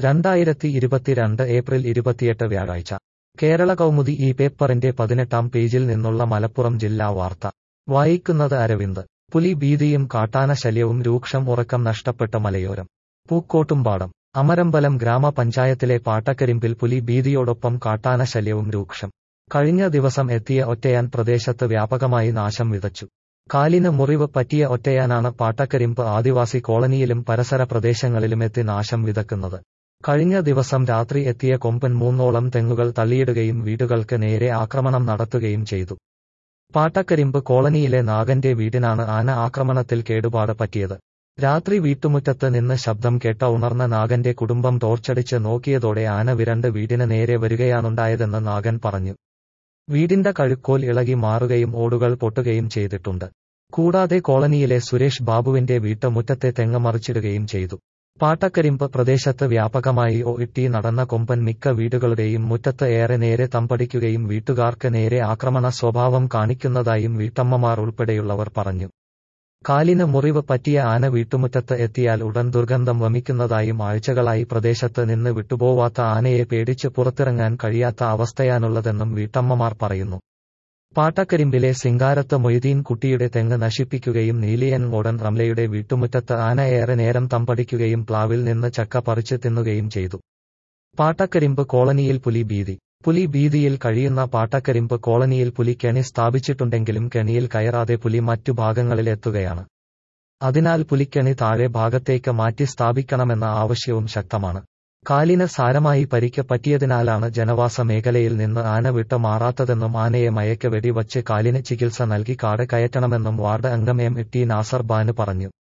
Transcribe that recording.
രണ്ടായിരത്തി ഇരുപത്തിരണ്ട് ഏപ്രിൽ ഇരുപത്തിയെട്ട് വ്യാഴാഴ്ച കേരള കൗമുദി ഈ പേപ്പറിന്റെ പതിനെട്ടാം പേജിൽ നിന്നുള്ള മലപ്പുറം ജില്ലാ വാർത്ത വായിക്കുന്നത് അരവിന്ദ് പുലി ഭീതിയും കാട്ടാന ശല്യവും രൂക്ഷം ഉറക്കം നഷ്ടപ്പെട്ട മലയോരം പൂക്കോട്ടുംപാടം അമരമ്പലം ഗ്രാമപഞ്ചായത്തിലെ പാട്ടക്കരിമ്പിൽ പുലി ഭീതിയോടൊപ്പം കാട്ടാന ശല്യവും രൂക്ഷം കഴിഞ്ഞ ദിവസം എത്തിയ ഒറ്റയാൻ പ്രദേശത്ത് വ്യാപകമായി നാശം വിതച്ചു കാലിന് മുറിവ് പറ്റിയ ഒറ്റയാനാണ് പാട്ടക്കരിമ്പ് ആദിവാസി കോളനിയിലും പരിസര പ്രദേശങ്ങളിലുമെത്തി നാശം വിതക്കുന്നത് കഴിഞ്ഞ ദിവസം രാത്രി എത്തിയ കൊമ്പൻ മൂന്നോളം തെങ്ങുകൾ തള്ളിയിടുകയും വീടുകൾക്ക് നേരെ ആക്രമണം നടത്തുകയും ചെയ്തു പാട്ടക്കരിമ്പ് കോളനിയിലെ നാഗന്റെ വീടിനാണ് ആന ആക്രമണത്തിൽ കേടുപാട് പറ്റിയത് രാത്രി വീട്ടുമുറ്റത്ത് നിന്ന് ശബ്ദം കേട്ട ഉണർന്ന നാഗന്റെ കുടുംബം ടോർച്ചടിച്ച് നോക്കിയതോടെ ആന വിരണ്ട് വീടിന് നേരെ വരികയാണുണ്ടായതെന്ന് നാഗൻ പറഞ്ഞു വീടിന്റെ കഴുക്കോൽ ഇളകി മാറുകയും ഓടുകൾ പൊട്ടുകയും ചെയ്തിട്ടുണ്ട് കൂടാതെ കോളനിയിലെ സുരേഷ് ബാബുവിന്റെ വീട്ടുമുറ്റത്തെ തെങ്ങ് മറിച്ചിടുകയും ചെയ്തു പാട്ടക്കരിമ്പ് പ്രദേശത്ത് വ്യാപകമായി ഒ ഇട്ടി നടന്ന കൊമ്പൻ മിക്ക വീടുകളുടെയും മുറ്റത്ത് ഏറെ നേരെ തമ്പടിക്കുകയും വീട്ടുകാർക്ക് നേരെ ആക്രമണ സ്വഭാവം കാണിക്കുന്നതായും വീട്ടമ്മമാർ ഉൾപ്പെടെയുള്ളവർ പറഞ്ഞു കാലിന് മുറിവ് പറ്റിയ ആന വീട്ടുമുറ്റത്ത് എത്തിയാൽ ഉടൻ ദുർഗന്ധം വമിക്കുന്നതായും ആഴ്ചകളായി പ്രദേശത്ത് നിന്ന് വിട്ടുപോവാത്ത ആനയെ പേടിച്ച് പുറത്തിറങ്ങാൻ കഴിയാത്ത അവസ്ഥയാണുള്ളതെന്നും വീട്ടമ്മമാർ പറയുന്നു പാട്ടക്കരിമ്പിലെ സിംഗാരത്ത് മൊയ്തീൻ കുട്ടിയുടെ തെങ്ങ് നശിപ്പിക്കുകയും നീലിയൻ ഓടൻ റംലയുടെ വീട്ടുമുറ്റത്ത് ആന ഏറെ നേരം തമ്പടിക്കുകയും പ്ലാവിൽ നിന്ന് ചക്ക പറിച്ച് തിന്നുകയും ചെയ്തു പാട്ടക്കരിമ്പ് കോളനിയിൽ പുലി ഭീതി പുലി ഭീതിയിൽ കഴിയുന്ന പാട്ടക്കരിമ്പ് കോളനിയിൽ പുലി കെണി സ്ഥാപിച്ചിട്ടുണ്ടെങ്കിലും കെണിയിൽ കയറാതെ പുലി മറ്റു ഭാഗങ്ങളിലെത്തുകയാണ് അതിനാൽ പുലിക്കണി താഴെ ഭാഗത്തേക്ക് മാറ്റി സ്ഥാപിക്കണമെന്ന ആവശ്യവും ശക്തമാണ് കാലിന് സാരമായി പരിക്ക് പറ്റിയതിനാലാണ് ജനവാസ മേഖലയിൽ നിന്ന് ആന വിട്ട് മാറാത്തതെന്നും ആനയെ മയക്ക് വെടിവച്ച് കാലിന് ചികിത്സ നൽകി കാട് കയറ്റണമെന്നും വാർഡ് അംഗം എം ടി നാസർ ബാനു പറഞ്ഞു